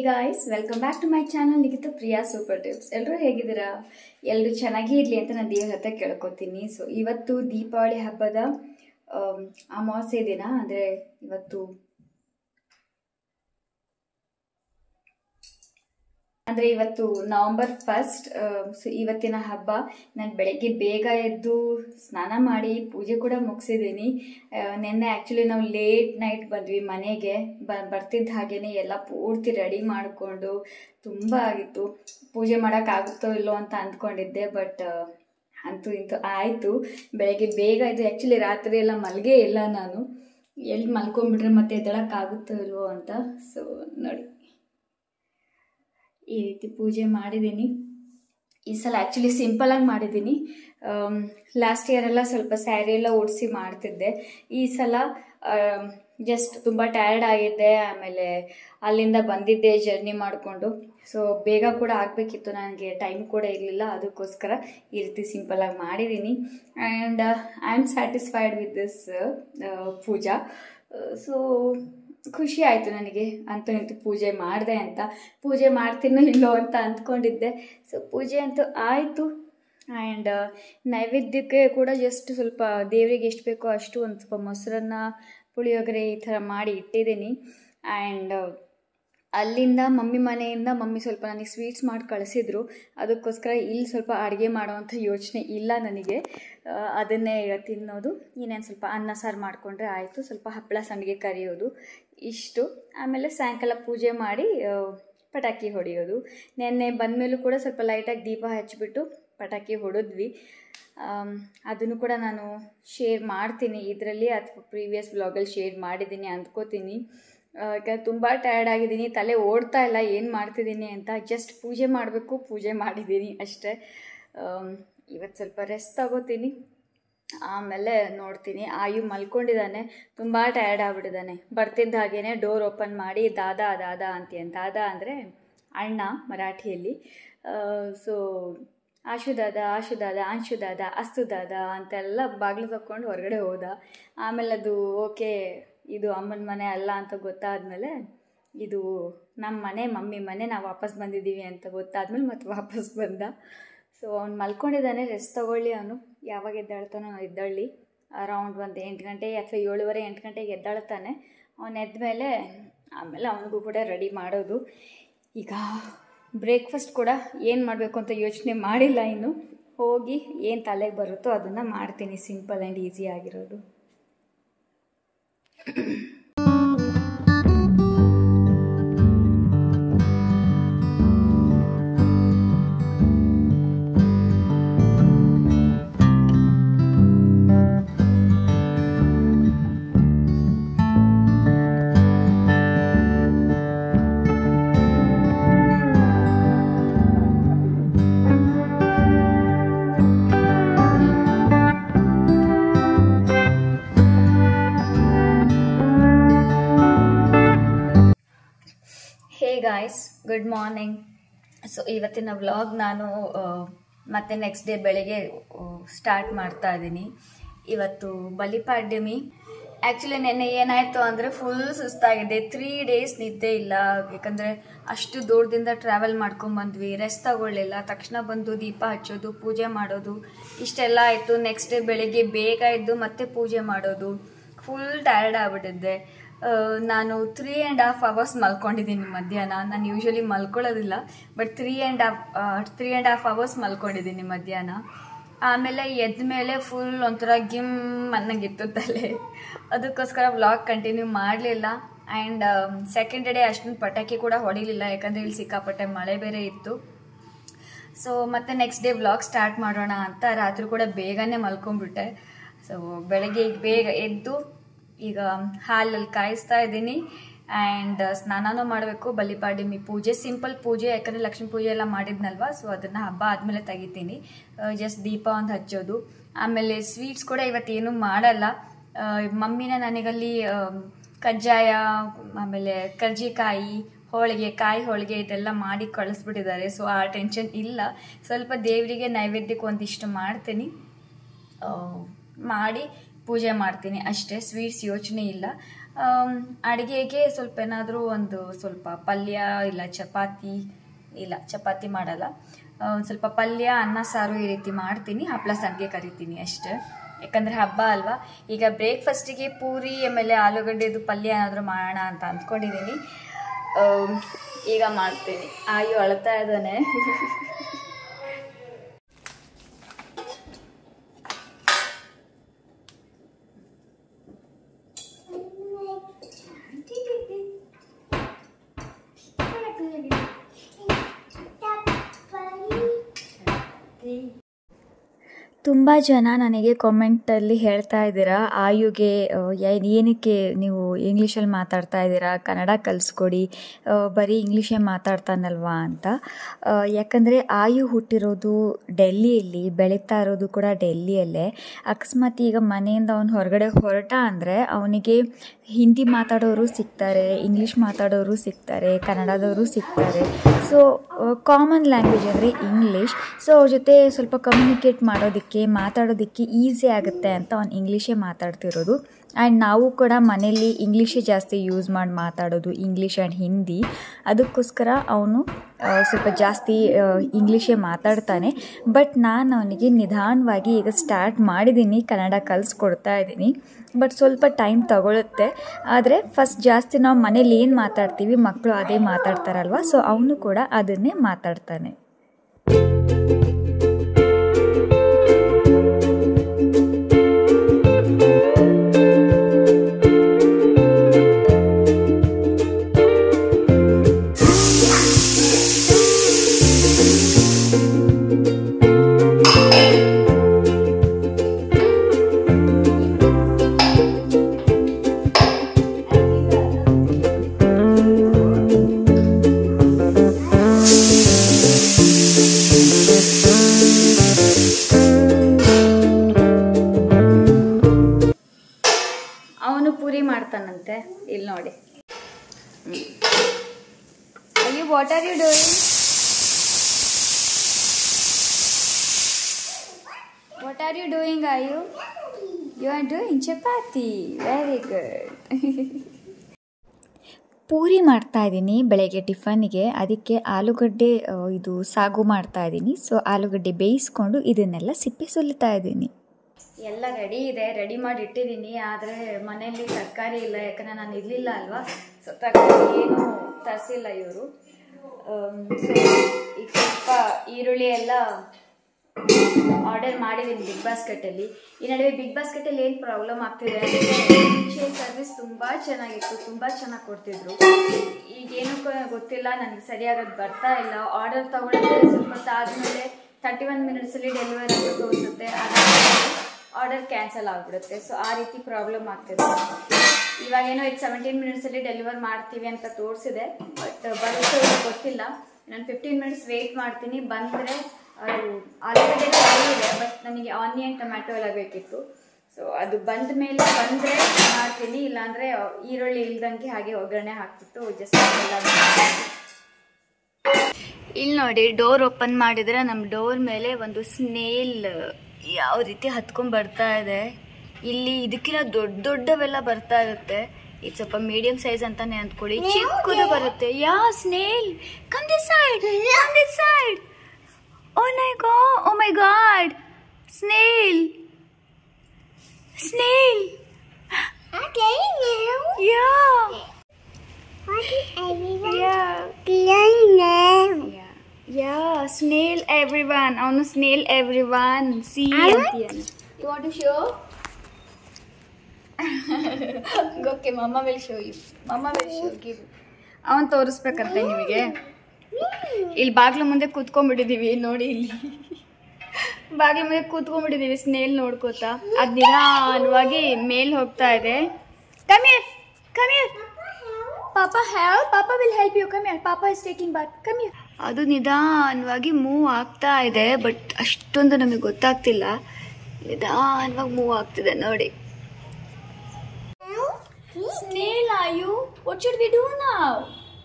Guys welcome back to my channel Nikhita Priya super tips ಎಲ್ಲರೂ ಹೇಗಿದ್ದೀರಾ ಎಲ್ಲರೂ ಚೆನ್ನಾಗಿ ಇರಲಿ ಅಂತ ನಾನು ದೇವ್ರ ಹತ್ರ ಕೇಳ್ಕೊತೀನಿ ಸೊ ಇವತ್ತು ದೀಪಾವಳಿ ಹಬ್ಬದ ಆಮ್, ಅಮಾವಾಸ್ಯೆ ದಿನ ಅಂದರೆ ಇವತ್ತು ಅಂದರೆ ಇವತ್ತು ನವಂಬರ್ ಫಸ್ಟ್ ಸೊ ಇವತ್ತಿನ ಹಬ್ಬ ನಾನು ಬೆಳಗ್ಗೆ ಬೇಗ ಎದ್ದು ಸ್ನಾನ ಮಾಡಿ ಪೂಜೆ ಕೂಡ ಮುಗಿಸಿದ್ದೀನಿ ನಿನ್ನೆ ಆ್ಯಕ್ಚುಲಿ ನಾವು ಲೇಟ್ ನೈಟ್ ಬಂದ್ವಿ ಮನೆಗೆ ಬ ಬರ್ತಿದ್ದ ಹಾಗೇನೆ ಎಲ್ಲ ಪೂರ್ತಿ ರೆಡಿ ಮಾಡಿಕೊಂಡು ತುಂಬ ಆಗಿತ್ತು ಪೂಜೆ ಮಾಡೋಕ್ಕಾಗುತ್ತೋ ಇಲ್ಲೋ ಅಂತ ಅಂದ್ಕೊಂಡಿದ್ದೆ ಬಟ್ ಅಂತೂ ಇಂತೂ ಆಯಿತು ಬೆಳಗ್ಗೆ ಬೇಗ ಇದು ಆ್ಯಕ್ಚುಲಿ ರಾತ್ರಿ ಎಲ್ಲ ಮಲಗೇ ಇಲ್ಲ ನಾನು ಎಲ್ಲಿ ಮಲ್ಕೊಂಡ್ಬಿಟ್ರೆ ಮತ್ತೆ ಎದ್ದೇಳಕ್ಕಾಗುತ್ತೋ ಇಲ್ವೋ ಅಂತ ಸೊ ನೋಡಿ ಈ ರೀತಿ ಪೂಜೆ ಮಾಡಿದ್ದೀನಿ ಈ ಸಲ ಆ್ಯಕ್ಚುಲಿ ಸಿಂಪಲಾಗಿ ಮಾಡಿದ್ದೀನಿ ಲಾಸ್ಟ್ ಇಯರ್ ಎಲ್ಲ ಸ್ವಲ್ಪ ಸ್ಯಾರಿ ಎಲ್ಲ ಉಡಿಸಿ ಮಾಡ್ತಿದ್ದೆ ಈ ಸಲ ಜಸ್ಟ್ ತುಂಬ ಟಯರ್ಡ್ ಆಗಿದ್ದೆ ಆಮೇಲೆ ಅಲ್ಲಿಂದ ಬಂದಿದ್ದೆ ಜರ್ನಿ ಮಾಡಿಕೊಂಡು ಸೊ ಬೇಗ ಕೂಡ ಆಗಬೇಕಿತ್ತು ನನಗೆ ಟೈಮ್ ಕೂಡ ಇರಲಿಲ್ಲ ಅದಕ್ಕೋಸ್ಕರ ಈ ರೀತಿ ಸಿಂಪಲಾಗಿ ಮಾಡಿದ್ದೀನಿ and I am satisfied with this puja so ಖುಷಿ ಆಯಿತು ನನಗೆ ಅಂತೂ ಇಂತೂ ಪೂಜೆ ಮಾಡಿದೆ ಅಂತ ಪೂಜೆ ಮಾಡ್ತೀನೋ ಇಲ್ಲೋ ಅಂತ ಅಂದ್ಕೊಂಡಿದ್ದೆ ಸೊ ಪೂಜೆ ಅಂತೂ ಆಯಿತು ಆ್ಯಂಡ್ ನೈವೇದ್ಯಕ್ಕೆ ಕೂಡ ಜಸ್ಟ್ ಸ್ವಲ್ಪ ದೇವರಿಗೆ ಎಷ್ಟು ಬೇಕೋ ಅಷ್ಟು ಒಂದು ಸ್ವಲ್ಪ ಮೊಸರನ್ನ ಪುಳಿಯೋಗರೆ ಈ ಥರ ಮಾಡಿ ಇಟ್ಟಿದ್ದೀನಿ ಆ್ಯಂಡ್ ಅಲ್ಲಿಂದ ಮಮ್ಮಿ ಮನೆಯಿಂದ ಮಮ್ಮಿ ಸ್ವಲ್ಪ ನನಗೆ ಸ್ವೀಟ್ಸ್ ಮಾಡಿ ಕಳಿಸಿದ್ರು ಅದಕ್ಕೋಸ್ಕರ ಇಲ್ಲಿ ಸ್ವಲ್ಪ ಅಡುಗೆ ಮಾಡೋವಂಥ ಯೋಚನೆ ಇಲ್ಲ ನನಗೆ ಆ, ಅದನ್ನೇ ಈಗ ತಿನ್ನೋದು ಇನ್ನೇನು ಸ್ವಲ್ಪ ಅನ್ನ ಸಾರು ಮಾಡಿಕೊಂಡ್ರೆ ಆಯಿತು ಸ್ವಲ್ಪ ಹಪ್ಪಳ ಸಂಡಿಗೆ ಕರಿಯೋದು ಇಷ್ಟು ಆಮೇಲೆ ಸಾಯಂಕಾಲ ಪೂಜೆ ಮಾಡಿ ಆ, ಪಟಾಕಿ ಹೊಡೆಯೋದು ನೆನ್ನೆ ಬಂದಮೇಲೂ ಕೂಡ ಸ್ವಲ್ಪ ಲೈಟಾಗಿ ದೀಪ ಹಚ್ಚಿಬಿಟ್ಟು ಪಟಾಕಿ ಹೊಡೆದ್ವಿ ಆಮ್, ಅದನ್ನು ಕೂಡ ನಾನು ಶೇರ್ ಮಾಡ್ತೀನಿ ಇದರಲ್ಲಿ ಅಥವಾ ಪ್ರೀವಿಯಸ್ ಬ್ಲಾಗಲ್ಲಿ ಶೇರ್ ಮಾಡಿದ್ದೀನಿ ಅಂದ್ಕೋತೀನಿ ಆ, ಯಾಕಂದ್ರೆ ತುಂಬ ಟಯರ್ಡ್ ಆಗಿದ್ದೀನಿ ತಲೆ ಓಡ್ತಾ ಇಲ್ಲ ಏನು ಮಾಡ್ತಿದ್ದೀನಿ ಅಂತ ಜಸ್ಟ್ ಪೂಜೆ ಮಾಡಬೇಕು ಪೂಜೆ ಮಾಡಿದ್ದೀನಿ ಅಷ್ಟೇ ಆಮ್, ಇವತ್ತು ಸ್ವಲ್ಪ ರೆಸ್ಟ್ ತಗೋತೀನಿ ಆಮೇಲೆ ನೋಡ್ತೀನಿ ಆಯು ಮಲ್ಕೊಂಡಿದ್ದಾನೆ ತುಂಬ ಟಯರ್ಡ್ ಆಗ್ಬಿಟ್ಟಿದ್ದಾನೆ ಬರ್ತಿದ್ದ ಹಾಗೇನೆ ಡೋರ್ ಓಪನ್ ಮಾಡಿ ದಾದಾ ದಾದಾ ಅಂತೀಯ ದಾದಾ ಅಂದರೆ ಅಣ್ಣ ಮರಾಠಿಯಲ್ಲಿ ಸೊ ಆಶು ದಾದ ಆಶು ದಾದ ಆಂಶು ದಾದ ಅಸ್ತು ದಾದ ಅಂತೆಲ್ಲ ಬಾಗಿಲು ತಕ್ಕೊಂಡು ಹೊರಗಡೆ ಹೋದ ಆಮೇಲೆ ಅದು ಓಕೆ ಇದು ಅಮ್ಮನ ಮನೆ ಅಲ್ಲ ಅಂತ ಗೊತ್ತಾದ್ಮೇಲೆ ಇದು ನಮ್ಮ ಮನೆ ಮಮ್ಮಿ ಮನೆ ನಾವು ವಾಪಸ್ ಬಂದಿದ್ದೀವಿ ಅಂತ ಗೊತ್ತಾದ್ಮೇಲೆ ಮತ್ತೆ ವಾಪಸ್ ಬಂದ ಸೊ ಅವ್ನು ಮಲ್ಕೊಂಡಿದ್ದಾನೆ ರೆಸ್ಟ್ ತಗೊಳ್ಳಿ ಅವನು ಯಾವಾಗ ಎದ್ದಾಳ್ತಾನೋ ಎದ್ದಳ್ಳಿ ಅರೌಂಡ್ ಒಂದು ಎಂಟು ಗಂಟೆ ಅಥವಾ ಏಳುವರೆ ಎಂಟು ಗಂಟೆಗೆ ಎದ್ದಾಳ್ತಾನೆ ಅವನು ಎದ್ದ ಮೇಲೆ ಆಮೇಲೆ ಅವನಿಗೂ ಕೂಡ ರೆಡಿ ಮಾಡೋದು ಈಗ ಬ್ರೇಕ್ಫಾಸ್ಟ್ ಕೂಡ ಏನು ಮಾಡಬೇಕು ಅಂತ ಯೋಚನೆ ಮಾಡಿಲ್ಲ ಇನ್ನು ಹೋಗಿ ಏನು ತಲೆಗೆ ಬರುತ್ತೋ ಅದನ್ನು ಮಾಡ್ತೀನಿ ಸಿಂಪಲ್ ಆ್ಯಂಡ್ ಈಸಿ ಆಗಿರೋದು hey guys good morning so ಇವತ್ತಿನ ವ್ಲಾಗ್ ನಾನು ಆ, ಮತ್ತೆ ನೆಕ್ಸ್ಟ್ ಡೇ ಬೆಳಗ್ಗೆ ಸ್ಟಾರ್ಟ್ ಮಾಡ್ತಾ ಇದ್ದೀನಿ ಇವತ್ತು ಬಲಿಪಾಡ್ಯಮಿ ಆ್ಯಕ್ಚುಲಿ ನೆನ್ನೆ ಏನಾಯಿತು ಅಂದರೆ ಫುಲ್ ಸುಸ್ತಾಗಿದೆ ತ್ರೀ ಡೇಸ್ ನಿದ್ದೆ ಇಲ್ಲ ಯಾಕಂದರೆ ಅಷ್ಟು ದೂರದಿಂದ ಟ್ರಾವೆಲ್ ಮಾಡ್ಕೊಂಬಂದ್ವಿ ರೆಸ್ಟ್ ತಗೊಳ್ಳಿಲ್ಲ ತಕ್ಷಣ ಬಂದು ದೀಪ ಹಚ್ಚೋದು ಪೂಜೆ ಮಾಡೋದು ಇಷ್ಟೆಲ್ಲ ಆಯಿತು ನೆಕ್ಸ್ಟ್ ಡೇ ಬೆಳಿಗ್ಗೆ ಬೇಗ ಎದ್ದು ಮತ್ತೆ ಪೂಜೆ ಮಾಡೋದು ಫುಲ್ ಟಯರ್ಡ್ ಆಗ್ಬಿಟ್ಟಿದ್ದೆ ಆ, ನಾನು ತ್ರೀ ಆ್ಯಂಡ್ ಹಾಫ್ ಅವರ್ಸ್ ಮಲ್ಕೊಂಡಿದ್ದೀನಿ ಮಧ್ಯಾಹ್ನ ನಾನು ಯೂಶ್ವಲಿ ಮಲ್ಕೊಳ್ಳೋದಿಲ್ಲ but three and half three and half hours ಮಲ್ಕೊಂಡಿದ್ದೀನಿ ಮಧ್ಯಾಹ್ನ ಆಮೇಲೆ ಎದ್ದ ಮೇಲೆ ಫುಲ್ ಒಂಥರ ಗಿಮ್ ಅನ್ನಂಗಿತ್ತು ತಲೆ ಅದಕ್ಕೋಸ್ಕರ ವ್ಲಾಗ್ ಕಂಟಿನ್ಯೂ ಮಾಡಲಿಲ್ಲ ಆ್ಯಂಡ್ ಸೆಕೆಂಡ್ ಡೇ ಅಷ್ಟೊಂದು ಪಟಾಕಿ ಕೂಡ ಹೊಡಿಲಿಲ್ಲ ಯಾಕಂದರೆ ಇಲ್ಲಿ ಸಿಕ್ಕಾಪಟ್ಟೆ ಮಳೆ ಬೇರೆ ಇತ್ತು ಸೊ ಮತ್ತೆ ನೆಕ್ಸ್ಟ್ ಡೇ ವ್ಲಾಗ್ ಸ್ಟಾರ್ಟ್ ಮಾಡೋಣ ಅಂತ ರಾತ್ರಿ ಕೂಡ ಬೇಗನೆ ಮಲ್ಕೊಂಡ್ಬಿಟ್ಟೆ ಸೊ ಬೆಳಗ್ಗೆ ಈಗ ಬೇಗ ಎದ್ದು ಈಗ ಹಾಲಲ್ಲಿ ಕಾಯಿಸ್ತಾ ಇದ್ದೀನಿ ಆ್ಯಂಡ್ ಸ್ನಾನನೂ ಮಾಡಬೇಕು ಬಲಿಪಾಡ್ಯಮಿ ಪೂಜೆ ಸಿಂಪಲ್ ಪೂಜೆ ಯಾಕಂದರೆ ಲಕ್ಷ್ಮೀ ಪೂಜೆ ಎಲ್ಲ ಮಾಡಿದ್ನಲ್ವ ಸೊ ಅದನ್ನು ಹಬ್ಬ ಆದಮೇಲೆ ತೆಗಿತೀನಿ ಜಸ್ಟ್ ದೀಪ ಒಂದು ಹಚ್ಚೋದು ಆಮೇಲೆ ಸ್ವೀಟ್ಸ್ ಕೂಡ ಇವತ್ತೇನು ಮಾಡಲ್ಲ ಆ, ಮಮ್ಮಿನೇ ನನಗಲ್ಲಿ ಆ, ಕಜ್ಜಾಯ ಆಮೇಲೆ ಕರ್ಜಿಕಾಯಿ ಹೋಳಿಗೆ ಕಾಯಿ ಹೋಳಿಗೆ ಇದೆಲ್ಲ ಮಾಡಿ ಕಳಿಸ್ಬಿಟ್ಟಿದ್ದಾರೆ ಸೊ ಆ ಟೆನ್ಷನ್ ಇಲ್ಲ ಸ್ವಲ್ಪ ದೇವರಿಗೆ ನೈವೇದ್ಯಕ್ಕೆ ಒಂದಿಷ್ಟು ಮಾಡ್ತೀನಿ ಆ, ಮಾಡಿ ಪೂಜೆ ಮಾಡ್ತೀನಿ ಅಷ್ಟೇ ಸ್ವೀಟ್ಸ್ ಯೋಚನೆ ಇಲ್ಲ ಅಡುಗೆಗೆ ಸ್ವಲ್ಪ ಏನಾದರೂ ಒಂದು ಸ್ವಲ್ಪ ಪಲ್ಯ ಇಲ್ಲ ಚಪಾತಿ ಇಲ್ಲ ಚಪಾತಿ ಮಾಡಲ್ಲ ಒಂದು ಸ್ವಲ್ಪ ಪಲ್ಯ ಅನ್ನ ಸಾರು ಈ ರೀತಿ ಮಾಡ್ತೀನಿ ಹಪ್ಪಳ ಸಂಡಿಗೆ ಕರಿತೀನಿ ಅಷ್ಟೇ ಯಾಕಂದರೆ ಹಬ್ಬ ಅಲ್ವಾ ಈಗ ಬ್ರೇಕ್ಫಾಸ್ಟಿಗೆ ಪೂರಿ ಆಮೇಲೆ ಆಲೂಗಡ್ಡೆದು ಪಲ್ಯ ಏನಾದರೂ ಮಾಡೋಣ ಅಂತ ಅಂದ್ಕೊಂಡಿದ್ದೀನಿ ಆಮ್, ಈಗ ಮಾಡ್ತೀನಿ ಆಯು ಅಳ್ತಾ ಇದ್ದಾನೆ ತುಂಬ ಜನ ನನಗೆ ಕಾಮೆಂಟಲ್ಲಿ ಹೇಳ್ತಾ ಇದ್ದೀರಾ ಆಯುಗೆ ಆ, ಏನ್- ಏನಕ್ಕೆ ನೀವು ಇಂಗ್ಲೀಷಲ್ಲಿ ಮಾತಾಡ್ತಾ ಇದ್ದೀರಾ ಕನ್ನಡ ಕಲಿಸ್ಕೊಡಿ ಆ, ಬರೀ ಇಂಗ್ಲೀಷೇ ಮಾತಾಡ್ತಾನಲ್ವಾ ಅಂತ ಆ, ಯಾಕಂದರೆ ಆಯು ಹುಟ್ಟಿರೋದು ಡೆಲ್ಲಿಯಲ್ಲಿ ಬೆಳೀತಾ ಇರೋದು ಕೂಡ ಡೆಲ್ಲಿಯಲ್ಲೇ ಅಕಸ್ಮಾತ್ ಈಗ ಮನೆಯಿಂದ ಅವನು ಹೊರಗಡೆ ಹೊರಟ ಅಂದರೆ ಅವನಿಗೆ ಹಿಂದಿ ಮಾತಾಡೋರು ಸಿಗ್ತಾರೆ ಇಂಗ್ಲೀಷ್ ಮಾತಾಡೋರು ಸಿಗ್ತಾರೆ ಕನ್ನಡದವರು ಸಿಗ್ತಾರೆ ಸೊ ಕಾಮನ್ ಲ್ಯಾಂಗ್ವೇಜ್ ಅಂದರೆ ಇಂಗ್ಲೀಷ್ ಸೊ ಅವ್ರ ಜೊತೆ ಸ್ವಲ್ಪ ಕಮ್ಯುನಿಕೇಟ್ ಮಾಡೋದಕ್ಕೆ ಮಾತಾಡೋದಕ್ಕೆ ಈಸಿ ಆಗುತ್ತೆ ಅಂತ ಅವ್ನು ಇಂಗ್ಲೀಷೇ ಮಾತಾಡ್ತಿರೋದು ಆ್ಯಂಡ್ ನಾವು ಕೂಡ ಮನೇಲಿ ಇಂಗ್ಲೀಷೇ ಜಾಸ್ತಿ ಯೂಸ್ ಮಾಡಿ ಮಾತಾಡೋದು ಇಂಗ್ಲೀಷ್ ಆ್ಯಂಡ್ ಹಿಂದಿ ಅದಕ್ಕೋಸ್ಕರ ಅವನು ಸ್ವಲ್ಪ ಜಾಸ್ತಿ ಆ, ಇಂಗ್ಲೀಷೇ ಮಾತಾಡ್ತಾನೆ ಬಟ್ ನಾನು ಅವನಿಗೆ ನಿಧಾನವಾಗಿ ಈಗ ಸ್ಟಾರ್ಟ್ ಮಾಡಿದ್ದೀನಿ ಕನ್ನಡ ಕಲಿಸ್ಕೊಡ್ತಾ ಇದ್ದೀನಿ ಬಟ್ ಸ್ವಲ್ಪ ಟೈಮ್ ತಗೊಳುತ್ತೆ ಆದರೆ ಫಸ್ಟ್ ಜಾಸ್ತಿ ನಾವು ಮನೇಲಿ ಏನು ಮಾತಾಡ್ತೀವಿ ಮಕ್ಕಳು ಅದೇ ಮಾತಾಡ್ತಾರಲ್ವ ಸೊ ಅವನು ಕೂಡ ಅದನ್ನೇ ಮಾತಾಡ್ತಾನೆ ಅವನು ಪೂರಿ ಮಾಡ್ತಾನಂತೆ ಇಲ್ಲಿ ನೋಡಿ ಅಯ್ಯೋ what are you doing what are you doing ಆಯು you are doing chapati very good ಪೂರಿ ಮಾಡ್ತಾ ಇದ್ದೀನಿ ಬೆಳಗ್ಗೆ ಟಿಫನ್ನಿಗೆ ಅದಕ್ಕೆ ಆಲೂಗಡ್ಡೆ ಆ, ಇದು ಸಾಗು ಮಾಡ್ತಾ ಇದ್ದೀನಿ ಸೊ ಆಲೂಗಡ್ಡೆ ಬೇಯಿಸ್ಕೊಂಡು ಇದನ್ನೆಲ್ಲ ಸಿಪ್ಪೆ ಸುಲಿತಾ ಇದ್ದೀನಿ ಎಲ್ಲ ರೆಡಿ ಇದೆ ರೆಡಿ ಮಾಡಿ ಇಟ್ಟಿದ್ದೀನಿ ಆದರೆ ಮನೆಯಲ್ಲಿ ತರಕಾರಿ ಇಲ್ಲ ಯಾಕಂದರೆ ನಾನು ಇರಲಿಲ್ಲ ಅಲ್ವಾ ಸೊ ತರಕಾರಿ ಏನು ತರಿಸಿಲ್ಲ ಇವರು ಸೊ ಈಗ ಸ್ವಲ್ಪ ಈರುಳ್ಳಿ ಎಲ್ಲ ಆರ್ಡರ್ ಮಾಡಿದ್ದೀನಿ ಬಿಗ್ ಬಾಸ್ಕೆಟಲ್ಲಿ ಈ ನಡುವೆ ಬಿಗ್ ಬಾಸ್ಕೆಟಲ್ಲಿ ಏನು ಪ್ರಾಬ್ಲಮ್ ಆಗ್ತಿದೆ ಅಂದರೆ ಸರ್ವಿಸ್ ತುಂಬ ಚೆನ್ನಾಗಿತ್ತು ತುಂಬ ಚೆನ್ನಾಗಿ ಕೊಡ್ತಿದ್ರು ಈಗೇನು ಗೊತ್ತಿಲ್ಲ ನನಗೆ ಸರಿಯಾಗಿ ಬರ್ತಾ ಇಲ್ಲ ಆರ್ಡರ್ ತಗೊಂಡ್ರೆ ಸ್ವಲ್ಪ ಹೊತ್ತು ಆದಮೇಲೆ ತರ್ಟಿ ಒನ್ ಮಿನಿಟ್ಸಲ್ಲಿ ಡೆಲಿವರಿ ಅಂತ ತೋರಿಸುತ್ತೆ ಆರ್ಡರ್ ಕ್ಯಾನ್ಸಲ್ ಆಗಿಬಿಡುತ್ತೆ ಸೊ ಆ ರೀತಿ ಪ್ರಾಬ್ಲಮ್ ಆಗ್ತಿದೆ ಇವಾಗ ಏನೋ ಇದು ಸೆವೆಂಟೀನ್ ಮಿನಿಟ್ಸಲ್ಲಿ ಡೆಲಿವರ್ ಮಾಡ್ತೀವಿ ಅಂತ ತೋರಿಸಿದೆ ಬಟ್ ಬರುತ್ತೆ ಇಲ್ವೋ ಗೊತ್ತಿಲ್ಲ ನಾನು ಫಿಫ್ಟೀನ್ ಮಿನಿಟ್ಸ್ ವೆಯ್ಟ್ ಮಾಡ್ತೀನಿ ಬಂದರೆ ಅದು ಆಲೂಗಡ್ಡೆ ಇದೆ ಬಟ್ ನನಗೆ ಆನಿಯನ್ ಟೊಮ್ಯಾಟೊ ಎಲ್ಲ ಬೇಕಿತ್ತು ಸೊ ಅದು ಬಂದ ಮೇಲೆ ಬಂದರೆ ಮಾಡ್ತೀನಿ ಇಲ್ಲಾಂದರೆ ಈರುಳ್ಳಿ ಇಲ್ದಂಗೆ ಹಾಗೆ ಒಗ್ಗರಣೆ ಹಾಕ್ಬಿಟ್ಟು ಜಸ್ಟ್ ಎಲ್ಲ ಇಲ್ಲಿ ನೋಡಿ ಡೋರ್ ಓಪನ್ ಮಾಡಿದ್ರೆ ನಮ್ಮ ಡೋರ್ ಮೇಲೆ ಒಂದು ಸ್ನೇಲ್ ಯಾವ ರೀತಿ ಹತ್ಕೊಂಡ್ ಬರ್ತಾ ಇದೆ ಇಲ್ಲಿ ಇದಕ್ಕಿಂತ ದೊಡ್ಡ ದೊಡ್ಡವೆಲ್ಲ ಬರ್ತಾ ಇರುತ್ತೆ ಇದು ಸ್ವಲ್ಪ ಮೀಡಿಯಂ ಸೈಜ್ ಅಂತಾನೆ ಅಂದ್ಕೊಳ್ಳಿ ಚಿಕ್ಕದು ಬರುತ್ತೆ yeah snail come this side come this side oh my ಗಾ oh my god snail snail Okay, now. Yeah What is everyone yeah playing now? Yeah snail everyone ಅವನು snail everyone see I ಅಂತೀಯನು you want to show okay mama will show you mama will show give ಅವನ್ ತೋರಿಸ್ಬೇಕಂತೆ ನಿಮಗೆ ಇಲ್ಲಿ ಬಾಗ್ಲ ಮುಂದೆ ಕೂತ್ಕೊಂಡ್ಬಿಟ್ಟಿದೀವಿ ನೋಡಿ ಇಲ್ಲಿ ಬಾಗ್ಲ ಮುಂದೆ ಕೂತ್ಕೊಂಡ್ಬಿಟ್ಟಿದೀವಿ ಸ್ನೇಲ್ ನೋಡ್ಕೋತಾ ಅದ್ ನಿಧಾನವಾಗಿ ಮೇಲ್ ಹೋಗ್ತಾ ಇದೆ come here come here papa help papa will help you come papa is taking bath come ಅದು ನಿಧಾನವಾಗಿ ಮೂವ್ ಆಗ್ತಾ ಇದೆ ಬಟ್ ಅಷ್ಟೊಂದು ನಮಗೆ ಗೊತ್ತಾಗ್ತಿಲ್ಲ ನಿಧಾನವಾಗಿ ಮೂವ್ ಆಗ್ತಿದೆ ನೋಡಿ ಸ್ನೇಲ್ ಆಯು what should we do now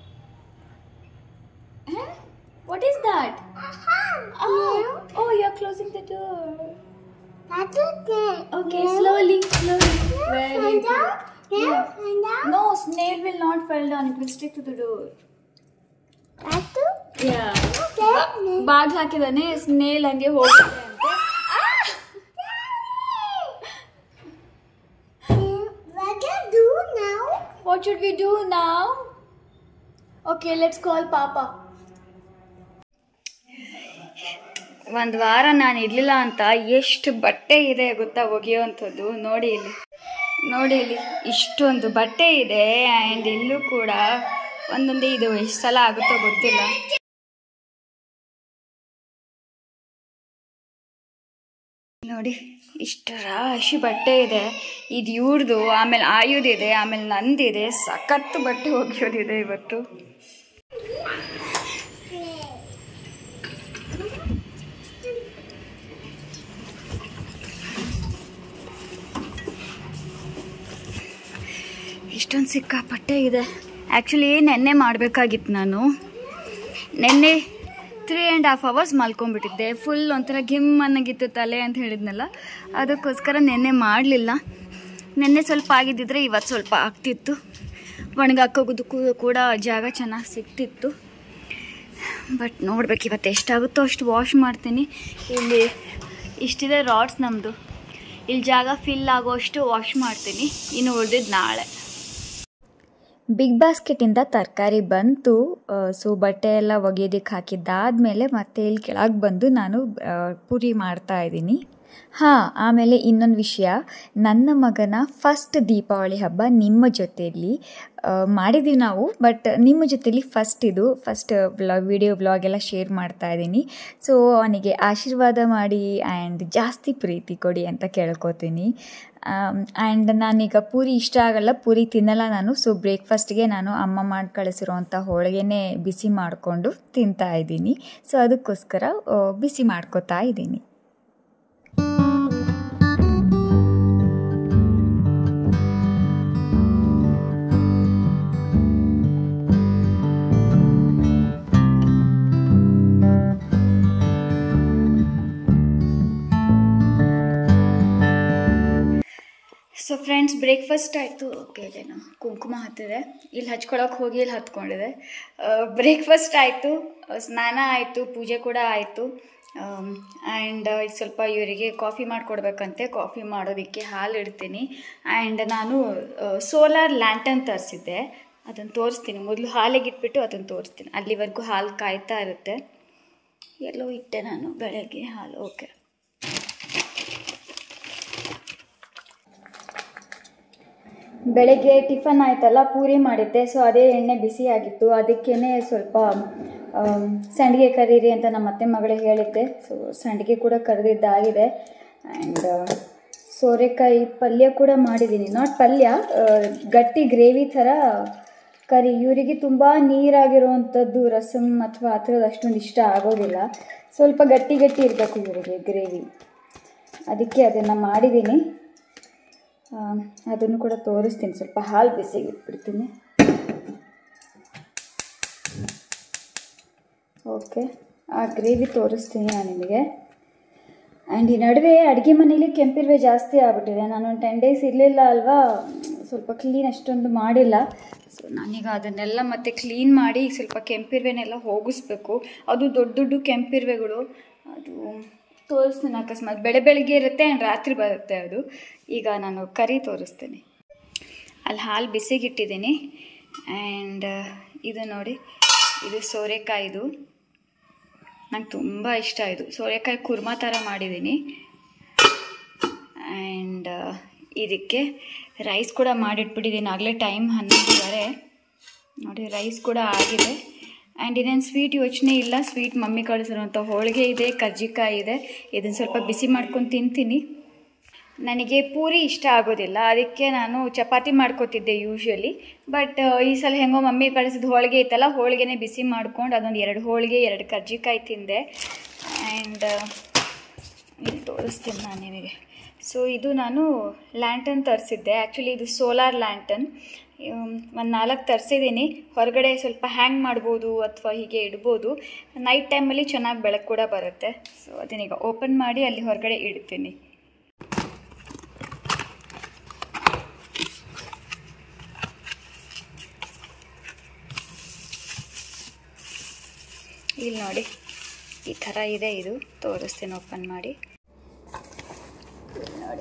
what is that oh you are closing the door That's okay. Okay, slowly, slowly. Very good. Yeah. And now. No, snail will not fall down. It will stick to the door. That's two. Yeah. Okay. ಬಾಗ್ಲು ಹಾಕಿದಾನೆ snail ಹಂಗೆ ಹೋಗುತ್ತೆ ಅಂತೆ What can I do now? What should we do now okay let's call papa ಒಂದು ವಾರ ನಾನು ಇರಲಿಲ್ಲ ಅಂತ ಎಷ್ಟು ಬಟ್ಟೆ ಇದೆ ಗೊತ್ತಾ ಒಗೆಯುವಂಥದ್ದು ನೋಡಿ ಇಲ್ಲಿ ನೋಡಿ ಇಲ್ಲಿ ಇಷ್ಟೊಂದು ಬಟ್ಟೆ ಇದೆ ಆ್ಯಂಡ್ ಇಲ್ಲೂ ಕೂಡ ಒಂದೊಂದೇ ಇದು ಎಷ್ಟು ಸಲ ಆಗುತ್ತೋ ಗೊತ್ತಿಲ್ಲ ನೋಡಿ ಇಷ್ಟು ರಾಶಿ ಬಟ್ಟೆ ಇದೆ ಇದು ಇವ್ರದು ಆಮೇಲೆ ಆಯುಧಿದೆ ಆಮೇಲೆ ನಂದಿದೆ ಸಖತ್ತು ಬಟ್ಟೆ ಒಗೆಯೋದಿದೆ ಇವತ್ತು ಇಷ್ಟೊಂದು ಸಿಕ್ಕಾಪಟ್ಟೆ ಇದೆ ಆ್ಯಕ್ಚುಲಿ ನೆನ್ನೆ ಮಾಡಬೇಕಾಗಿತ್ತು ನಾನು ನೆನ್ನೆ ತ್ರೀ ಆ್ಯಂಡ್ ಹಾಫ್ ಅವರ್ಸ್ ಮಲ್ಕೊಂಡ್ಬಿಟ್ಟಿದ್ದೆ ಫುಲ್ ಒಂಥರ ಘಿಮ್ ಅನ್ನಗಿತ್ತು ತಲೆ ಅಂತ ಹೇಳಿದ್ನಲ್ಲ ಅದಕ್ಕೋಸ್ಕರ ನೆನ್ನೆ ಮಾಡಲಿಲ್ಲ ನೆನ್ನೆ ಸ್ವಲ್ಪ ಆಗಿದ್ದಿದ್ರೆ ಇವತ್ತು ಸ್ವಲ್ಪ ಆಗ್ತಿತ್ತು ಒಣಗಾಕೋಗೋದಕ್ಕೂ ಕೂಡ ಜಾಗ ಚೆನ್ನಾಗಿ ಸಿಗ್ತಿತ್ತು ಬಟ್ ನೋಡ್ಬೇಕು ಇವತ್ತು ಎಷ್ಟಾಗುತ್ತೋ ಅಷ್ಟು ವಾಶ್ ಮಾಡ್ತೀನಿ ಇಲ್ಲಿ ಇಷ್ಟಿದೆ ರಾಡ್ಸ್ ನಮ್ಮದು ಇಲ್ಲಿ ಜಾಗ ಫಿಲ್ ಆಗೋಷ್ಟು ವಾಶ್ ಮಾಡ್ತೀನಿ ಇನ್ನು ಉಳಿದಿದ್ದು ನಾಳೆ ಬಿಗ್ ಬಾಸ್ಕೆಟಿಂದ ತರಕಾರಿ ಬಂತು ಸೊ ಬಟ್ಟೆ ಎಲ್ಲ ಒಗೆಯೋದಕ್ಕೆ ಹಾಕಿದ್ದಾದಮೇಲೆ ಮತ್ತೆ ಇಲ್ಲಿ ಕೆಳಗೆ ಬಂದು ನಾನು ಆ, ಪೂರಿ ಮಾಡ್ತಾ ಇದ್ದೀನಿ ಹಾಂ ಆಮೇಲೆ ಇನ್ನೊಂದು ವಿಷಯ ನನ್ನ ಮಗನ ಫಸ್ಟ್ ದೀಪಾವಳಿ ಹಬ್ಬ ನಿಮ್ಮ ಜೊತೆಯಲ್ಲಿ ಆ, ಮಾಡಿದ್ದೀವಿ ನಾವು ಬಟ್ ನಿಮ್ಮ ಜೊತೆಲಿ ಫಸ್ಟ್ ಇದು ಫಸ್ಟ್ ವ್ಲಾಗ್ ವಿಡಿಯೋ ವ್ಲಾಗ್ ಎಲ್ಲ ಶೇರ್ ಮಾಡ್ತಾ ಇದ್ದೀನಿ ಸೊ ಅವನಿಗೆ ಆಶೀರ್ವಾದ ಮಾಡಿ ಆ್ಯಂಡ್ ಜಾಸ್ತಿ ಪ್ರೀತಿ ಕೊಡಿ ಅಂತ ಕೇಳ್ಕೊತೀನಿ ಆ್ಯಂಡ್ ನಾನೀಗ ಪೂರಿ ಇಷ್ಟ ಆಗಲ್ಲ ಪೂರಿ ತಿನ್ನಲ್ಲ ನಾನು ಸೊ ಬ್ರೇಕ್ಫಾಸ್ಟ್ಗೆ ನಾನು ಅಮ್ಮ ಮಾಡಿ ಕಳಿಸಿರೋವಂಥ ಹೋಳಿಗೆನೇ ಬಿಸಿ ಮಾಡಿಕೊಂಡು ತಿಂತಾ ಇದ್ದೀನಿ ಸೊ ಅದಕ್ಕೋಸ್ಕರ ಆ, ಬಿಸಿ ಮಾಡ್ಕೋತಾ ಇದ್ದೀನಿ ಸೊ ಫ್ರೆಂಡ್ಸ್ ಬ್ರೇಕ್ಫಾಸ್ಟ್ ಆಯಿತು ಓಕೆ ಇಲ್ಲೇನು ಕುಂಕುಮ ಹತ್ತಿದೆ ಇಲ್ಲಿ ಹಚ್ಕೊಳಕ್ಕೆ ಹೋಗಿ ಇಲ್ಲಿ ಹತ್ಕೊಂಡಿದೆ ಬ್ರೇಕ್ಫಾಸ್ಟ್ ಆಯಿತು ಸ್ನಾನ ಆಯಿತು ಪೂಜೆ ಕೂಡ ಆಯಿತು ಆ್ಯಂಡ್ ಈಗ ಸ್ವಲ್ಪ ಇವರಿಗೆ ಕಾಫಿ ಮಾಡಿಕೊಡ್ಬೇಕಂತೆ ಕಾಫಿ ಮಾಡೋದಕ್ಕೆ ಹಾಲು ಇಡ್ತೀನಿ ಆ್ಯಂಡ್ ನಾನು ಸೋಲಾರ್ ಲ್ಯಾಂಟನ್ ತರಿಸಿದ್ದೆ ಅದನ್ನು ತೋರಿಸ್ತೀನಿ ಮೊದಲು ಹಾಲಿಗೆ ಇಟ್ಬಿಟ್ಟು ಅದನ್ನು ತೋರಿಸ್ತೀನಿ ಅಲ್ಲಿವರೆಗೂ ಹಾಲು ಕಾಯ್ತಾ ಇರುತ್ತೆ ಎಲ್ಲೋ ಇಟ್ಟೆ ನಾನು ಬೆಳಗ್ಗೆ ಹಾಲು ಓಕೆ ಬೆಳಗ್ಗೆ ಟಿಫನ್ ಆಯ್ತಲ್ಲ ಪೂರಿ ಮಾಡಿದ್ದೆ ಸೊ ಅದೇ ಎಣ್ಣೆ ಬಿಸಿ ಆಗಿತ್ತು ಅದಕ್ಕೇ ಸ್ವಲ್ಪ ಆಮ್, ಸಂಡಿಗೆ ಕರೀರಿ ಅಂತ ನಮ್ಮ ಅತ್ತೆ ಮಗಳಿಗೆ ಹೇಳಿದ್ದೆ ಸೊ ಸಂಡಿಗೆ ಕೂಡ ಕರೆದಿದ್ದಾಗಿದೆ ಆ್ಯಂಡ್ ಸೋರೆಕಾಯಿ ಪಲ್ಯ ಕೂಡ ಮಾಡಿದ್ದೀನಿ ನಾಟ್ ಪಲ್ಯ ಆ, ಗಟ್ಟಿ ಗ್ರೇವಿ ಥರ ಕರಿ ಇವರಿಗೆ ತುಂಬ ನೀರಾಗಿರುವಂಥದ್ದು ರಸಮ್ ಅಥವಾ ಆ ಥರದ್ದು ಅಷ್ಟೊಂದು ಇಷ್ಟ ಆಗೋದಿಲ್ಲ ಸ್ವಲ್ಪ ಗಟ್ಟಿ ಗಟ್ಟಿ ಇರಬೇಕು ಇವರಿಗೆ ಗ್ರೇವಿ ಅದಕ್ಕೆ ಅದನ್ನು ಮಾಡಿದ್ದೀನಿ ಆ, ಅದನ್ನು ಕೂಡ ತೋರಿಸ್ತೀನಿ ಸ್ವಲ್ಪ ಹಾಲು ಬಿಸಿಗೆ ಇಟ್ಬಿಡ್ತೀನಿ ಓಕೆ ಆ ಗ್ರೇವಿ ತೋರಿಸ್ತೀನಿ ನಾನು ನಿಮಗೆ ಆ್ಯಂಡ್ ಈ ನಡುವೆ ಅಡುಗೆ ಮನೇಲಿ ಕೆಂಪಿರುವೆ ಜಾಸ್ತಿ ಆಗ್ಬಿಟ್ಟಿದೆ ನಾನು ಒಂದು ಟೆನ್ ಡೇಸ್ ಇರಲಿಲ್ಲ ಅಲ್ವಾ ಸ್ವಲ್ಪ ಕ್ಲೀನ್ ಅಷ್ಟೊಂದು ಮಾಡಿಲ್ಲ ಸೊ ನಾನೀಗ ಅದನ್ನೆಲ್ಲ ಮತ್ತೆ ಕ್ಲೀನ್ ಮಾಡಿ ಸ್ವಲ್ಪ ಕೆಂಪಿರುವೆನೆಲ್ಲ ಹೋಗಿಸ್ಬೇಕು ಅದು ದೊಡ್ಡ ದೊಡ್ಡ ಕೆಂಪಿರುವೆಗಳು ಅದು ತೋರಿಸ್ತೀನಿ ಅಕಸ್ಮಾತ್ ಬೆಳೆ ಬೆಳಿಗ್ಗೆ ಇರುತ್ತೆ ಆ್ಯಂಡ್ ರಾತ್ರಿ ಬರುತ್ತೆ ಅದು ಈಗ ನಾನು ಕರಿ ತೋರಿಸ್ತೀನಿ ಅಲ್ಲಿ ಹಾಲು ಬಿಸಿಗಿಟ್ಟಿದ್ದೀನಿ ಆ್ಯಂಡ್ ಇದು ನೋಡಿ ಇದು ಸೋರೆಕಾಯಿದು ನಂಗೆ ತುಂಬ ಇಷ್ಟ ಇದು ಸೋರೆಕಾಯಿ ಕುರ್ಮಾ ಥರ ಮಾಡಿದ್ದೀನಿ ಆ್ಯಂಡ್ ಇದಕ್ಕೆ ರೈಸ್ ಕೂಡ ಮಾಡಿಟ್ಬಿಟ್ಟಿದ್ದೀನಿ ಆಗಲೇ ಟೈಮ್ ಹನ್ನೊಂದುವರೆ ನೋಡಿ ರೈಸ್ ಕೂಡ ಆಗಿದೆ ಆ್ಯಂಡ್ ಇನ್ನೇನು ಸ್ವೀಟ್ ಯೋಚನೆ ಇಲ್ಲ ಸ್ವೀಟ್ ಮಮ್ಮಿ ಕಳಿಸಿರುವಂಥ ಹೋಳಿಗೆ ಇದೆ ಕಜ್ಜಿಕಾಯಿ ಇದೆ ಇದನ್ನು ಸ್ವಲ್ಪ ಬಿಸಿ ಮಾಡ್ಕೊಂಡು ತಿಂತೀನಿ ನನಗೆ ಪೂರಿ ಇಷ್ಟ ಆಗೋದಿಲ್ಲ ಅದಕ್ಕೆ ನಾನು ಚಪಾತಿ ಮಾಡ್ಕೋತಿದ್ದೆ ಯೂಶ್ವಲಿ ಬಟ್ ಈ ಸಲ ಹೆಂಗೋ ಮಮ್ಮಿ ಕಳಿಸಿದ ಹೋಳಿಗೆ ಇತ್ತಲ್ಲ ಹೋಳಿಗೆನೇ ಬಿಸಿ ಮಾಡ್ಕೊಂಡು ಅದೊಂದು ಎರಡು ಹೋಳಿಗೆ ಎರಡು ಕಜ್ಜಿಕಾಯಿ ತಿಂದೆ ಆ್ಯಂಡ್ ಇಲ್ಲಿ ತೋರಿಸ್ತೀನಿ ನಾನು ನಿಮಗೆ ಸೊ ಇದು ನಾನು ಲ್ಯಾಂಟನ್ ತರಿಸಿದ್ದೆ ಆ್ಯಕ್ಚುಲಿ ಇದು ಸೋಲಾರ್ ಲ್ಯಾಂಟನ್ ಒಂದು ನಾಲ್ಕು ತರಿಸಿದ್ದೀನಿ ಹೊರಗಡೆ ಸ್ವಲ್ಪ ಹ್ಯಾಂಗ್ ಮಾಡ್ಬೋದು ಅಥವಾ ಹೀಗೆ ಇಡ್ಬೋದು ನೈಟ್ ಟೈಮಲ್ಲಿ ಚೆನ್ನಾಗಿ ಬೆಳಕು ಕೂಡ ಬರುತ್ತೆ ಸೊ ಅದನ್ನೀಗ ಓಪನ್ ಮಾಡಿ ಅಲ್ಲಿ ಹೊರಗಡೆ ಇಡ್ತೀನಿ ಇಲ್ಲಿ ನೋಡಿ ಈ ಥರ ಇದೆ ಇದು ತೋರಿಸ್ತೀನಿ ಓಪನ್ ಮಾಡಿ ಇಲ್ಲಿ ನೋಡಿ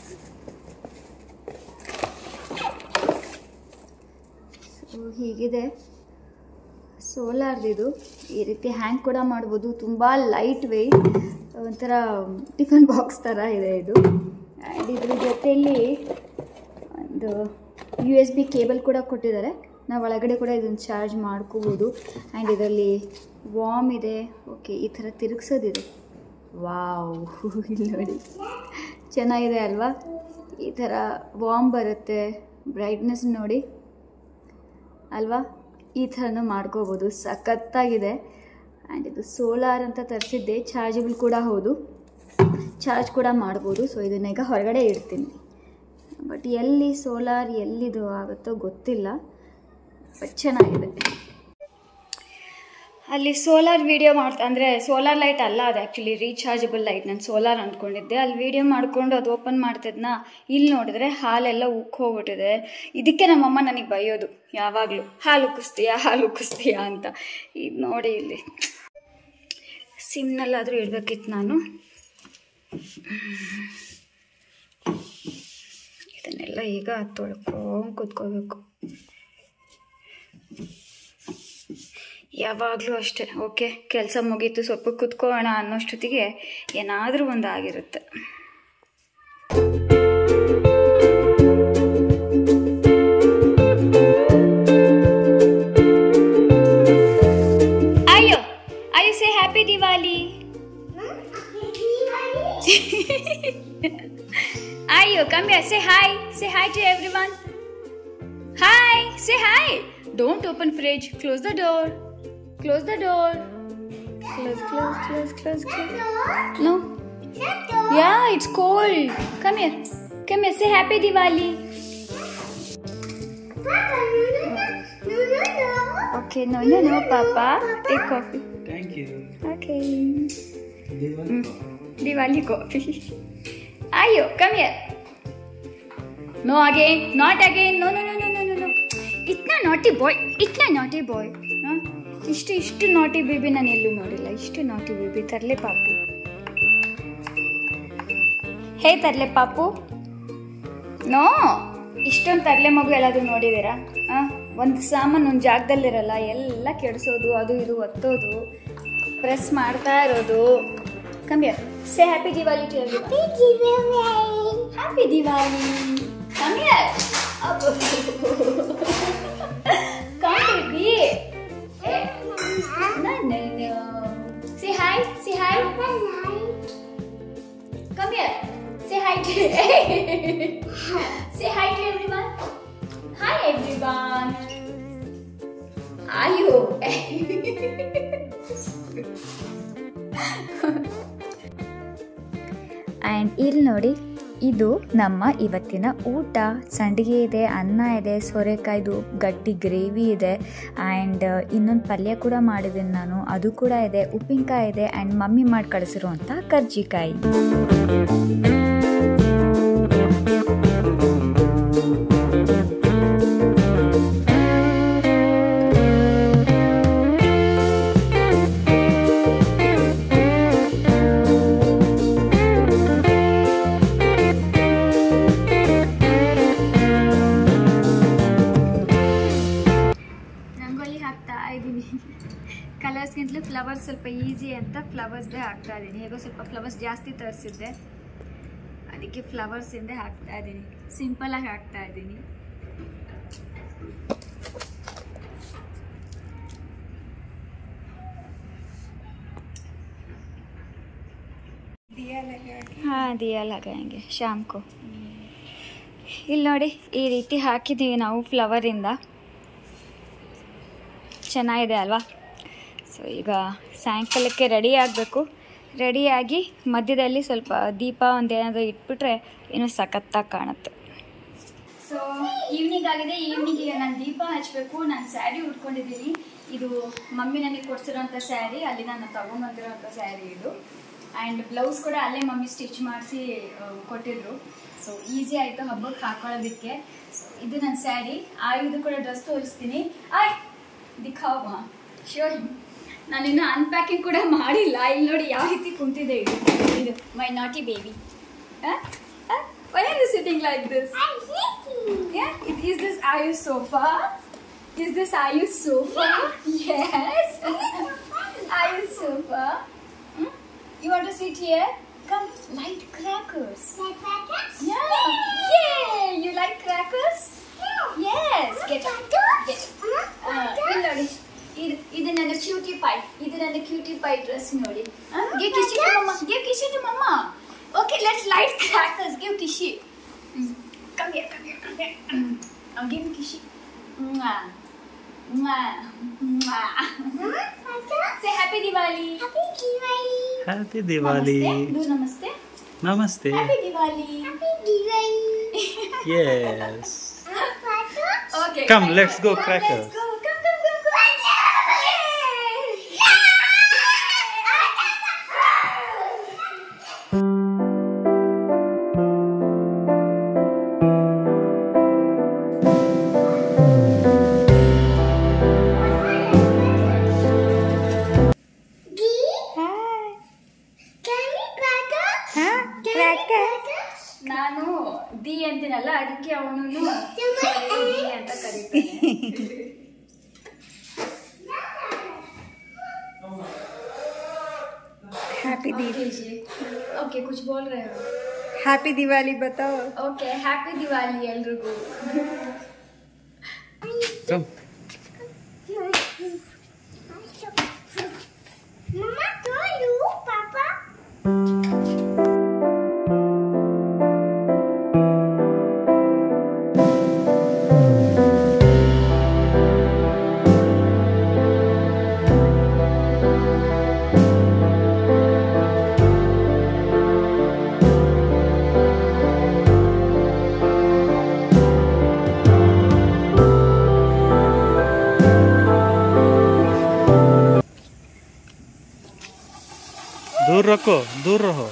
ಸೊ ಹೀಗಿದೆ ಸೋಲಾರ್ದಿದು ಈ ರೀತಿ ಹ್ಯಾಂಗ್ ಕೂಡ ಮಾಡ್ಬೋದು ತುಂಬ ಲೈಟ್ ವೆಯ್ಟ್ ಒಂಥರ ಟಿಫನ್ ಬಾಕ್ಸ್ ಥರ ಇದೆ ಇದು ಆ್ಯಂಡ್ ಇದ್ರ ಜೊತೆಯಲ್ಲಿ ಒಂದು ಯು ಎಸ್ ಬಿ ಕೇಬಲ್ ಕೂಡ ಕೊಟ್ಟಿದ್ದಾರೆ ನಾವು ಒಳಗಡೆ ಕೂಡ ಇದನ್ನು ಚಾರ್ಜ್ ಮಾಡ್ಕೋಬೋದು ಆ್ಯಂಡ್ ಇದರಲ್ಲಿ ವಾಮ್ ಇದೆ ಓಕೆ ಈ ಥರ ತಿರುಗಿಸೋದಿದೆ ವಾವ್ ಇಲ್ಲಿ ನೋಡಿ ಚೆನ್ನಾಗಿದೆ ಅಲ್ವಾ ಈ ಥರ ವಾಮ್ ಬರುತ್ತೆ ಬ್ರೈಟ್ನೆಸ್ ನೋಡಿ ಅಲ್ವಾ ಈ ಥರನೂ ಮಾಡ್ಕೋಬೋದು ಸಖತ್ತಾಗಿದೆ ಆ್ಯಂಡ್ ಇದು ಸೋಲಾರ್ ಅಂತ ತರಿಸಿದ್ದೆ ಚಾರ್ಜಬಲ್ ಕೂಡ ಹೌದು ಚಾರ್ಜ್ ಕೂಡ ಮಾಡ್ಬೋದು ಸೊ ಇದನ್ನೀಗ ಹೊರಗಡೆ ಇಡ್ತೀನಿ ಬಟ್ ಎಲ್ಲಿ ಸೋಲಾರ್ ಎಲ್ಲಿದು ಆಗುತ್ತೋ ಗೊತ್ತಿಲ್ಲ ಬಟ್ ಚೆನ್ನಾಗಿದೆ ಅಲ್ಲಿ ಸೋಲಾರ್ ವಿಡಿಯೋ ಮಾಡ್ತಾ ಅಂದರೆ ಸೋಲಾರ್ ಲೈಟ್ ಅಲ್ಲ ಅದು ಆ್ಯಕ್ಚುಲಿ ರೀಚಾರ್ಜಬಲ್ ಲೈಟ್ ನಾನು ಸೋಲಾರ್ ಅಂದ್ಕೊಂಡಿದ್ದೆ ಅಲ್ಲಿ ವಿಡಿಯೋ ಮಾಡಿಕೊಂಡು ಅದು ಓಪನ್ ಮಾಡ್ತಿದ್ನ ಇಲ್ಲಿ ನೋಡಿದ್ರೆ ಹಾಲೆಲ್ಲ ಉಕ್ ಹೋಗ್ಬಿಟ್ಟಿದೆ ಇದಕ್ಕೆ ನಮ್ಮಮ್ಮ ನನಗೆ ಬೈಯೋದು ಯಾವಾಗಲೂ ಹಾಲು ಉಕ್ಕಿಸ್ತೀಯಾ ಹಾಲು ಉಕ್ಕಿಸ್ತೀಯಾ ಅಂತ ಇದು ನೋಡಿ ಇಲ್ಲಿ ಸಿಮ್ನಲ್ಲಾದರೂ ಇಡಬೇಕಿತ್ತು ನಾನು ಇದನ್ನೆಲ್ಲ ಈಗ ತೊಳ್ಕೊಂಡು ಕೂತ್ಕೋಬೇಕು ಯಾವಾಗಲೂ ಅಷ್ಟೇ ಓಕೆ ಕೆಲಸ ಮುಗೀತು ಸ್ವಲ್ಪ ಕುತ್ಕೋಣ ಅನ್ನೋಷ್ಟೊತ್ತಿಗೆ ಏನಾದರೂ ಒಂದು ಆಗಿರುತ್ತೆ ಅಯ್ಯೋ ಅಯ್ಯೋ ಸೇ ಹ್ಯಾಪಿ ದಿವಾಲಿ ಅಯ್ಯೋ come here say hi say hi to everyone hi say hi don't open fridge close the door close the door close close close close close no yeah it's cold come here come here say happy diwali okay no no no papa take coffee Thank you. okay Diwali. Diwali coffee. Ayo, come here. No again, not again. No, no, no, no, no, no, no. ಇಟ್ನಾ ನಾಟಿ ಬಾಯ್ ಇಟ್ನಾ ನಾಟಿ ಬಾಯ್ ಹಾಂ ಇಷ್ಟು ಇಷ್ಟು ನಾಟಿ baby ನಾನು ಎಲ್ಲೂ ನೋಡಿಲ್ಲ ಇಷ್ಟು ನಾಟಿ ಬೇಬಿ ತರಲೆ ಪಾಪು ಹೇ ತರಲೆ ಪಾಪು ನೋ ಇಷ್ಟೊಂದು ತರಲೆ ಮಗು ಎಲ್ಲಾದರೂ ನೋಡಿದ್ದೀರಾ ಹಾಂ ಒಂದು ಸಾಮಾನು ಒಂದು ಜಾಗದಲ್ಲಿರಲ್ಲ ಎಲ್ಲ ಕೆಡಿಸೋದು ಅದು ಇದು ಒತ್ತೋದು ಪ್ರೆಸ್ ಮಾಡ್ತಾ ಇರೋದು come here say happy Diwali to happy Diwali come here come baby say hi say hi Come here. Say hi to Say hi to everyone. Hi everyone. Are you? And ಇಲ್ಲಿ ನೋಡಿ ಇದು ನಮ್ಮ ಇವತ್ತಿನ ಊಟ ಸಂಡಿಗೆ ಇದೆ ಅನ್ನ ಇದೆ ಸೋರೆಕಾಯ್ದು ಗಟ್ಟಿ ಗ್ರೇವಿ ಇದೆ ಆ್ಯಂಡ್ ಇನ್ನೊಂದು ಪಲ್ಯ ಕೂಡ ಮಾಡಿದ್ದೀನಿ ನಾನು ಅದು ಕೂಡ ಇದೆ ಉಪ್ಪಿನಕಾಯಿ ಇದೆ ಆ್ಯಂಡ್ ಮಮ್ಮಿ ಮಾಡಿ ಕಳಿಸಿರುವಂಥ ಕರ್ಜಿಕಾಯಿ ರಂಗೋಲಿ ಹಾಕ್ತಾ ಇದ್ದೀನಿ ಕಲರ್ಸ್ಗಿಂತಲೂ ಫ್ಲವರ್ಸ್ ಸ್ವಲ್ಪ ಈಸಿ ಅಂತ ಫ್ಲವರ್ಸ್ದೇ ಹಾಕ್ತಾ ಇದ್ದೀನಿ ಹೇಗೋ ಸ್ವಲ್ಪ ಫ್ಲವರ್ಸ್ ಜಾಸ್ತಿ ತರಿಸಿದ್ದೆ ಅದಕ್ಕೆ ಫ್ಲವರ್ಸಿಂದೇ ಹಾಕ್ತಾ ಇದ್ದೀನಿ ಸಿಂಪಲಾಗಿ ಹಾಕ್ತಾ ಇದ್ದೀನಿ ಹಾಂ ದಿಯಾ ಲಗಾಯಂಗೆ ಶಾಮ್ಕು ಇಲ್ಲಿ ನೋಡಿ ಈ ರೀತಿ ಹಾಕಿದ್ದೀವಿ ನಾವು ಫ್ಲವರಿಂದ ಚೆನ್ನಾಗಿದೆ ಅಲ್ವಾ ಸೊ ಈಗ ಸಾಯಂಕಾಲಕ್ಕೆ ರೆಡಿ ಆಗಬೇಕು ರೆಡಿಯಾಗಿ ಮಧ್ಯದಲ್ಲಿ ಸ್ವಲ್ಪ ದೀಪ ಒಂದು ಏನಾದರೂ ಇಟ್ಬಿಟ್ರೆ ಇನ್ನೂ ಸಖತ್ತಾಗಿ ಕಾಣುತ್ತೆ ಸೊ ಈವ್ನಿಂಗ್ ಆಗಿದೆ ಈವ್ನಿಂಗಿಗೆ ನಾನು ದೀಪ ಹಚ್ಚಬೇಕು ನಾನು ಸ್ಯಾರಿ ಉಟ್ಕೊಂಡಿದ್ದೀನಿ ಇದು ಮಮ್ಮಿ ನನಗೆ ಕೊಡ್ಸಿರೋಂಥ ಸ್ಯಾರಿ ಅಲ್ಲಿ ನಾನು ತೊಗೊಂಬಂದಿರೋಂಥ ಸ್ಯಾರಿ ಇದು ಆ್ಯಂಡ್ ಬ್ಲೌಸ್ ಕೂಡ ಅಲ್ಲೇ ಮಮ್ಮಿ ಸ್ಟಿಚ್ ಮಾಡಿಸಿ ಕೊಟ್ಟಿದ್ರು ಸೊ ಈಸಿ ಆಯಿತು ಹಬ್ಬಕ್ಕೆ ಹಾಕೊಳ್ಳೋದಕ್ಕೆ ಸೊ ಇದು ನನ್ನ ಸ್ಯಾರಿ ಆ ಇದು ಕೂಡ ಡ್ರೆಸ್ ತೋರಿಸ್ತೀನಿ ಆಯ್ ದಿಖಾವ ಶೋ ನಾನಿನ್ನು ಅನ್ಪ್ಯಾಕಿಂಗ್ ಕೂಡ ಮಾಡಿಲ್ಲ ಇಲ್ಲಿ ನೋಡಿ ಯಾವ ರೀತಿ ಕುಂತಿದೆ ಇದು ಇದು my naughty baby why are you sitting like this Yeah, it- is this are you sofa? Is this are you sofa? Yes. are you sofa? Hmm? You want to sit here? Come, light crackers. Yeah. Yay! You like crackers? Yes. Get up. Get. Ah, ಇಲ್ಲಿ ನೋಡಿ ಇದು ಇದು ನನ್ನ cutie pie ಇದು ನನ್ನ cutie pie dress ನೋಡಿ give kissy to mama give kissy to mama okay let's light crackers give kissy Come here, come here, come here. I'll give you kishi. Mwah. Mwah. Mwah. Say happy Diwali. Happy Diwali Namaste. Do namaste. Namaste Happy Diwali. Yes Okay. Come, let's go Come, crackers. Let's go. Come, come, come, come. ನಾನು ದಿ ಅಂತೀನಲ್ಲ ಅದಕ್ಕೆ ಅವನು the ಅಂತ ಕರೀತಾನೆ happy दीदी okay कुछ बोल रहे हो हैप्पी दिवाली बताओ ಓಕೆ ಹ್ಯಾಪಿ ದಿವಾಲಿ ಎಲ್ರಿಗೂ come Mama told you, Papa. दूर रखो दूर रहो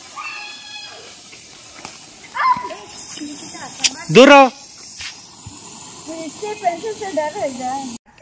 दूर रहो इससे पेंसिल से डर रहेगा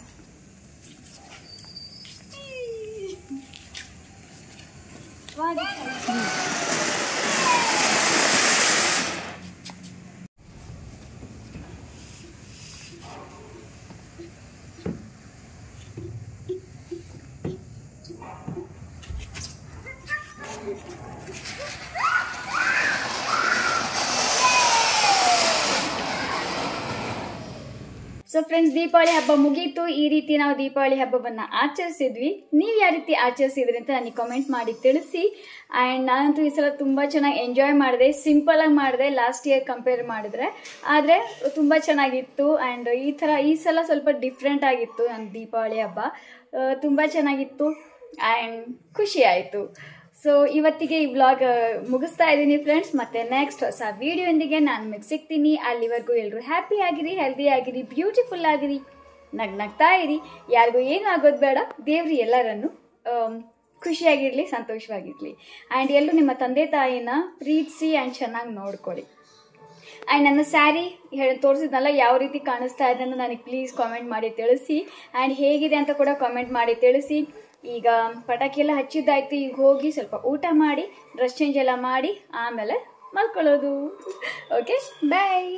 ಸೊ ಫ್ರೆಂಡ್ಸ್ ದೀಪಾವಳಿ ಹಬ್ಬ ಮುಗೀತು ಈ ರೀತಿ ನಾವು ದೀಪಾವಳಿ ಹಬ್ಬವನ್ನ ಆಚರಿಸಿದ್ವಿ ನೀವು ಯಾವ ರೀತಿ ಆಚರಿಸಿದ್ರಿ ಅಂತ ನನಗೆ ಕಾಮೆಂಟ್ ಮಾಡಿ ತಿಳಿಸಿ ಆ್ಯಂಡ್ ನಾನಂತೂ ಈ ಸಲ ತುಂಬ ಚೆನ್ನಾಗಿ ಎಂಜಾಯ್ ಮಾಡಿದೆ ಸಿಂಪಲ್ ಆಗಿ ಮಾಡಿದೆ ಲಾಸ್ಟ್ ಇಯರ್ ಕಂಪೇರ್ ಮಾಡಿದ್ರೆ ಆದರೆ ತುಂಬ ಚೆನ್ನಾಗಿತ್ತು ಆ್ಯಂಡ್ ಈ ಥರ ಈ ಸಲ ಸ್ವಲ್ಪ ಡಿಫ್ರೆಂಟ್ ಆಗಿತ್ತು ನನ್ನ ದೀಪಾವಳಿ ಹಬ್ಬ ತುಂಬ ಚೆನ್ನಾಗಿತ್ತು ಆ್ಯಂಡ್ ಖುಷಿ ಆಯಿತು ಸೊ ಇವತ್ತಿಗೆ ಈ ವ್ಲಾಗ್ ಮುಗಿಸ್ತಾ ಇದ್ದೀನಿ ಫ್ರೆಂಡ್ಸ್ ಮತ್ತೆ ನೆಕ್ಸ್ಟ್ ಹೊಸ ವಿಡಿಯೋಂದಿಗೆ ನಾನು ನಿಮಗೆ ಸಿಗ್ತೀನಿ ಅಲ್ಲಿವರೆಗೂ ಎಲ್ಲರೂ ಹ್ಯಾಪಿ ಆಗಿರಿ ಹೆಲ್ದಿ ಆಗಿರಿ ಬ್ಯೂಟಿಫುಲ್ ಆಗಿರಿ ನಗ್ ನಗ್ತಾ ಇರಿ ಯಾರಿಗೂ ಏನು ಆಗೋದು ಬೇಡ ದೇವ್ರಿ ಎಲ್ಲರನ್ನು ಆಮ್, ಖುಷಿಯಾಗಿರಲಿ ಸಂತೋಷವಾಗಿರಲಿ ಆ್ಯಂಡ್ ಎಲ್ಲರೂ ನಿಮ್ಮ ತಂದೆ ತಾಯಿನ ಪ್ರೀತಿಸಿ ಆ್ಯಂಡ್ ಚೆನ್ನಾಗಿ ನೋಡ್ಕೊಳ್ಳಿ ಆ್ಯಂಡ್ ನನ್ನ ಸ್ಯಾರಿ ಹೇಳಿ ತೋರಿಸಿದ್ನಲ್ಲ ಯಾವ ರೀತಿ ಕಾಣಿಸ್ತಾ ಇದೆ ಅಂತ ನನಗೆ ಪ್ಲೀಸ್ ಕಾಮೆಂಟ್ ಮಾಡಿ ತಿಳಿಸಿ ಆ್ಯಂಡ್ ಹೇಗಿದೆ ಅಂತ ಕೂಡ ಕಾಮೆಂಟ್ ಮಾಡಿ ತಿಳಿಸಿ ಈಗ ಪಟಾಕಿ ಎಲ್ಲ ಹಚ್ಚಿದ್ದಾಯ್ತು ಈಗ ಹೋಗಿ ಸ್ವಲ್ಪ ಊಟ ಮಾಡಿ ಡ್ರೆಸ್ ಚೇಂಜ್ ಎಲ್ಲ ಮಾಡಿ ಆಮೇಲೆ ಮಲ್ಕೊಳ್ಳೋದು ಓಕೆ ಬಾಯ್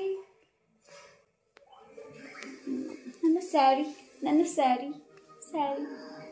ನನ್ನ ಸ್ಯಾರಿ ನನ್ನ ಸ್ಯಾರಿ ಸ್ಯಾರಿ